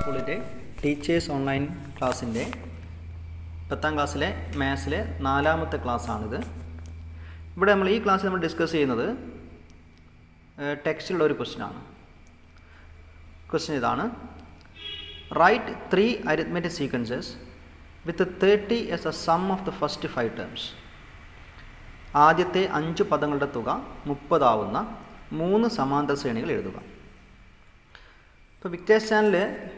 സ്കൂളിൻ്റെ teachers online ക്ലാസ്സിൻ്റെ പത്താം ക്ലാസ്സിലെ മാത്സിലെ നാലാമത്തെ ക്ലാസ്സാണിത് ഇവിടെ നമ്മൾ ഈ ക്ലാസ്സിൽ നമ്മൾ ഡിസ്കസ് ചെയ്യുന്നത് ടെക്സ്റ്റിലുള്ള ഒരു ക്വസ്റ്റ്യനാണ് ക്വസ്റ്റ്യൻ ഇതാണ് write three arithmetic sequences with thirty as a sum of the first five terms ആദ്യത്തെ അഞ്ച് പദങ്ങളുടെ തുക മുപ്പതാവുന്ന മൂന്ന് സമാന്തര ശ്രേണികൾ എഴുതുക ഇപ്പോൾ വിക്ടേഴ്സ് ചാനൽ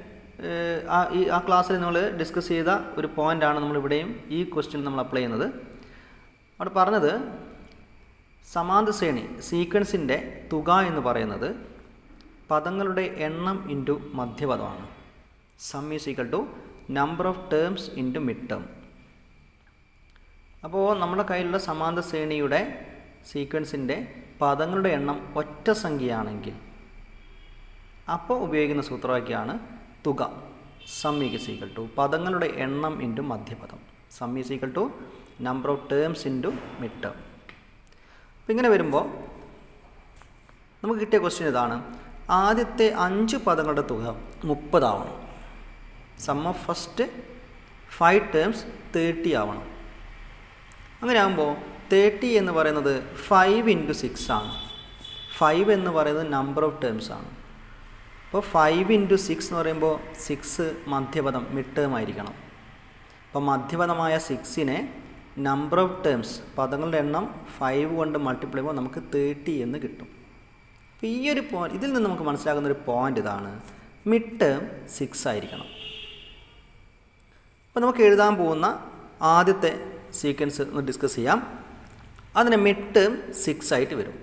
ആ ഈ ആ ക്ലാസ്സിൽ നമ്മൾ ഡിസ്കസ് ചെയ്ത ഒരു പോയിൻ്റാണ് നമ്മളിവിടെയും ഈ ക്വസ്റ്റ്യൻ നമ്മൾ അപ്ലൈ ചെയ്യുന്നത് അവിടെ പറഞ്ഞത് സമാന്തര ശ്രേണി സീക്വൻസിൻ്റെ തുക എന്ന് പറയുന്നത് പദങ്ങളുടെ എണ്ണം ഇൻറ്റു മധ്യപദമാണ് sum is equal to number of terms into mid term അപ്പോൾ നമ്മുടെ കയ്യിലുള്ള സമാന്തര ശ്രേണിയുടെ സീക്വൻസിൻ്റെ പദങ്ങളുടെ എണ്ണം ഒറ്റ സംഖ്യയാണെങ്കിൽ അപ്പോൾ ഉപയോഗിക്കുന്ന സൂത്രവാക്യമാണ് തുക സം ഈസ് ഈക്വൽ ടു പദങ്ങളുടെ എണ്ണം ഇൻറ്റു മധ്യപദം sum is equal to number of terms into mid term അപ്പം ഇങ്ങനെ വരുമ്പോൾ നമുക്ക് കിട്ടിയ ക്വസ്റ്റ്യൻ ഇതാണ് ആദ്യത്തെ അഞ്ച് പദങ്ങളുടെ തുക മുപ്പതാവണം sum of first five terms thirty ആവണം അങ്ങനെ ആകുമ്പോൾ തേർട്ടി എന്ന് പറയുന്നത് ഫൈവ് ഇൻറ്റു സിക്സ് ആണ് ഫൈവ് എന്ന് പറയുന്നത് നമ്പർ ഓഫ് ടേംസ് ആണ് അപ്പോൾ ഫൈവ് ഇൻറ്റു സിക്സ് എന്ന് പറയുമ്പോൾ സിക്സ് മധ്യപദം മിഡ് ടേം ആയിരിക്കണം അപ്പോൾ മധ്യപദമായ സിക്സിനെ നമ്പർ ഓഫ് ടേംസ് പദങ്ങളുടെ എണ്ണം ഫൈവ് കൊണ്ട് മൾട്ടിപ്ലൈ ചെയ്യുമ്പോൾ നമുക്ക് തേർട്ടി എന്ന് കിട്ടും അപ്പോൾ ഈ ഒരു പോയിന്റ് ഇതിൽ നിന്ന് നമുക്ക് മനസ്സിലാകുന്ന ഒരു പോയിന്റ് ഇതാണ് മിഡ് ടേം സിക്സ് ആയിരിക്കണം അപ്പോൾ നമുക്ക് എഴുതാൻ പോകുന്ന ആദ്യത്തെ സീക്വൻസ് ഒന്ന് ഡിസ്കസ് ചെയ്യാം അതിന് മിഡ് ടേം സിക്സ് ആയിട്ട് വരും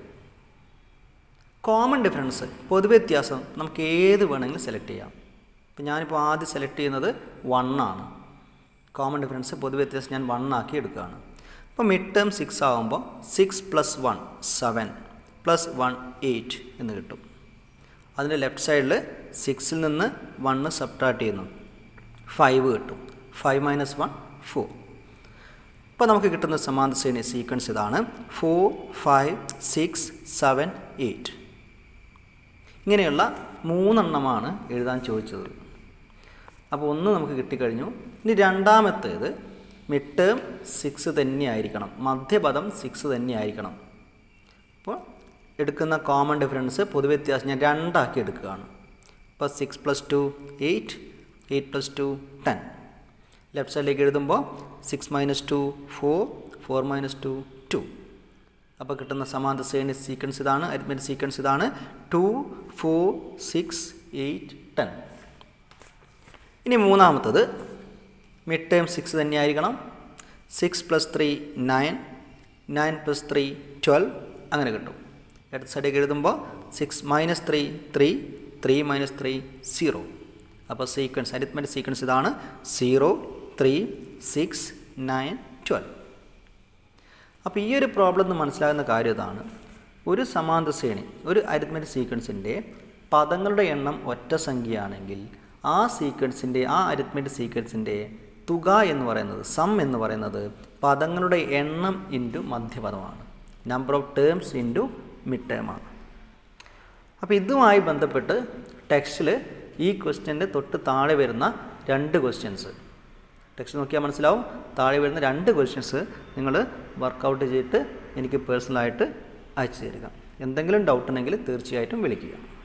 കോമൺ ഡിഫറൻസ് പൊതുവ്യത്യാസം നമുക്ക് ഏത് വേണമെങ്കിലും സെലക്ട് ചെയ്യാം ഇപ്പം ഞാനിപ്പോൾ ആദ്യം സെലക്ട് ചെയ്യുന്നത് വൺ ആണ് കോമൺ ഡിഫറൻസ് പൊതുവ്യത്യാസം ഞാൻ വൺ ആക്കി എടുക്കുകയാണ് അപ്പോൾ മിഡ് ടേം സിക്സ് ആകുമ്പോൾ six plus one seven plus one eight എന്ന് കിട്ടും അതിൻ്റെ ലെഫ്റ്റ് സൈഡിൽ സിക്സിൽ നിന്ന് വണ്ണ് സബ്ട്രാക്ട് ചെയ്യുന്നു ഫൈവ് കിട്ടും ഫൈവ് മൈനസ് വൺ ഫോർ ഇപ്പോൾ നമുക്ക് കിട്ടുന്ന സമാന്തര ശ്രേണി സീക്വൻസ് ഇതാണ് four five six seven eight ഇങ്ങനെയുള്ള മൂന്നെണ്ണമാണ് എഴുതാൻ ചോദിച്ചത് അപ്പോൾ ഒന്ന് നമുക്ക് കിട്ടിക്കഴിഞ്ഞു ഇനി രണ്ടാമത്തേത് മിഡ് ടേം സിക്സ് തന്നെയായിരിക്കണം മധ്യപദം സിക്സ് തന്നെയായിരിക്കണം അപ്പോൾ എടുക്കുന്ന കോമൺ ഡിഫറൻസ് പൊതുവ്യത്യാസം ഞാൻ രണ്ടാക്കി എടുക്കുകയാണ് അപ്പോൾ six plus two eight eight plus two ten left സൈഡിലേക്ക് എഴുതുമ്പോൾ six minus two four four minus two two അപ്പോൾ കിട്ടുന്ന സമാന്തര ശ്രേണി സീക്വൻസ് ഇതാണ് അരിത്മെറ്റിക് സീക്വൻസ് ഇതാണ് two four six eight ten ഇനി മൂന്നാമത്തത് മിഡ് ടേം സിക്സ് തന്നെയായിരിക്കണം six plus three nine nine plus three twelve അങ്ങനെ കിട്ടും ഇടത് സൈഡിലേക്ക് എഴുതുമ്പോൾ six minus three three three minus three zero അപ്പോൾ സീക്വൻസ് അരിത്മെറ്റിക് സീക്വൻസ് ഇതാണ് zero three six nine twelve അപ്പോൾ ഈ ഒരു പ്രോബ്ലം എന്ന് മനസ്സിലാകുന്ന കാര്യം ഇതാണ് ഒരു സമാന്തര ശ്രേണി ഒരു അരിത്മെറ്റിക് സീക്വൻസിൻ്റെ പദങ്ങളുടെ എണ്ണം ഒറ്റ സംഖ്യയാണെങ്കിൽ ആ സീക്വൻസിൻ്റെ ആ അരിത്മെറ്റിക് സീക്വൻസിൻ്റെ തുക എന്ന് പറയുന്നത് സം എന്ന് പറയുന്നത് പദങ്ങളുടെ എണ്ണം ഇൻറ്റു മധ്യപദമാണ് number of terms into mid ടേമാണ് അപ്പോൾ ഇതുമായി ബന്ധപ്പെട്ട് ടെക്സ്റ്റിൽ ഈ ക്വസ്റ്റ്യൻ്റെ തൊട്ട് താഴെ വരുന്ന രണ്ട് ക്വസ്റ്റ്യൻസ് ടെക്സ്റ്റ് നോക്കിയാൽ മനസ്സിലാവും താഴെ വരുന്ന രണ്ട് ക്വസ്റ്റ്യൻസ് നിങ്ങൾ വർക്കൗട്ട് ചെയ്തിട്ട് എനിക്ക് പേഴ്സണലായിട്ട് അയച്ചു തരിക എന്തെങ്കിലും ഡൗട്ട് ഉണ്ടെങ്കിൽ തീർച്ചയായിട്ടും വിളിക്കുക